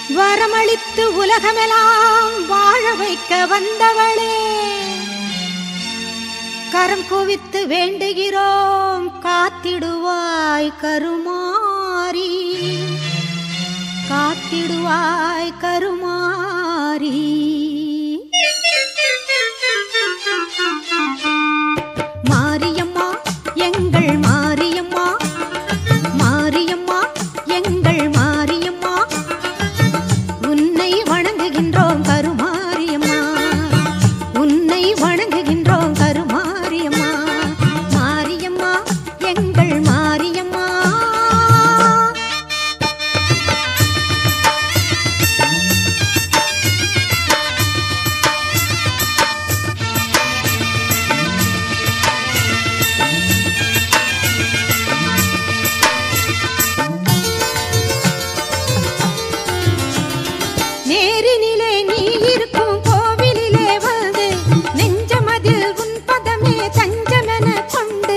வரமளித்து உலகமெல்லாம் வாழ வைக்க வந்தவளே கரம் குவித்து வேண்டுகிறோம் காத்திடுவாய் கருமாரி காத்திடுவாய் கருமாரி மாரியம்மா எங்கள் மாரியம்மா மாரியம்மா எங்கள் மாரியம்மா உன்னை வணங்குகின்றோம் கருமாரியம்மா உன்னை வணங்குகின்றோம் கருமாரியம்மா மாரியம்மா எங்கள் மாரியம்மா நேரினிலே நீ இருக்கும் கோவிலிலே வந்து நெஞ்சமதில் உன் பதமே தஞ்சமென கொண்டு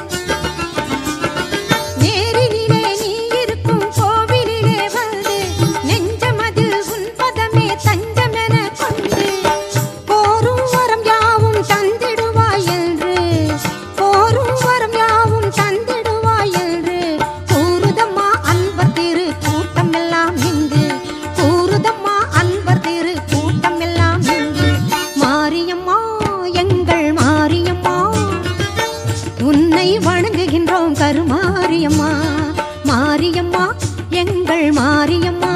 நேரினிலே நீ இருக்கும் கோவிலிலே வந்து நெஞ்சமதில் உன் பதமே தஞ்சமென கொண்டு போரும் வரம் யாவும் தந்திடுவாய் என்று போரும் வரம் யாவும் தந்திடுவாய் என்று கூறுதம்மா அன்பர் திரு கூட்டம் எல்லாம் இங்கு கூறுதம்மா அன்பர் திரு கூட்டம் எல்லாம் இங்கு மாரியம்மா எங்கள் மாரியம்மா உன்னை வணங்குகின்றோம் கருமாரியம்மா மாரியம்மா எங்கள் மாரியம்மா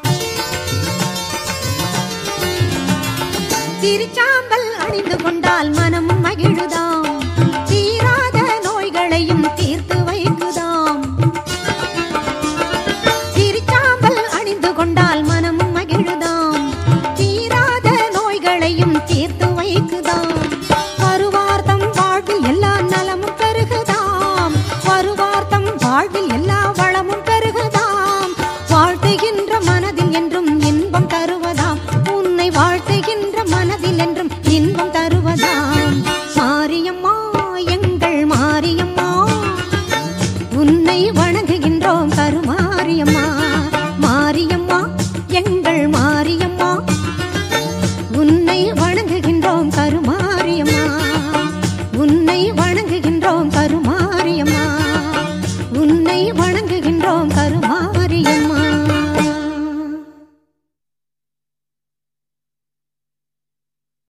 திருச்சாம்பல் அணிந்து கொண்டால்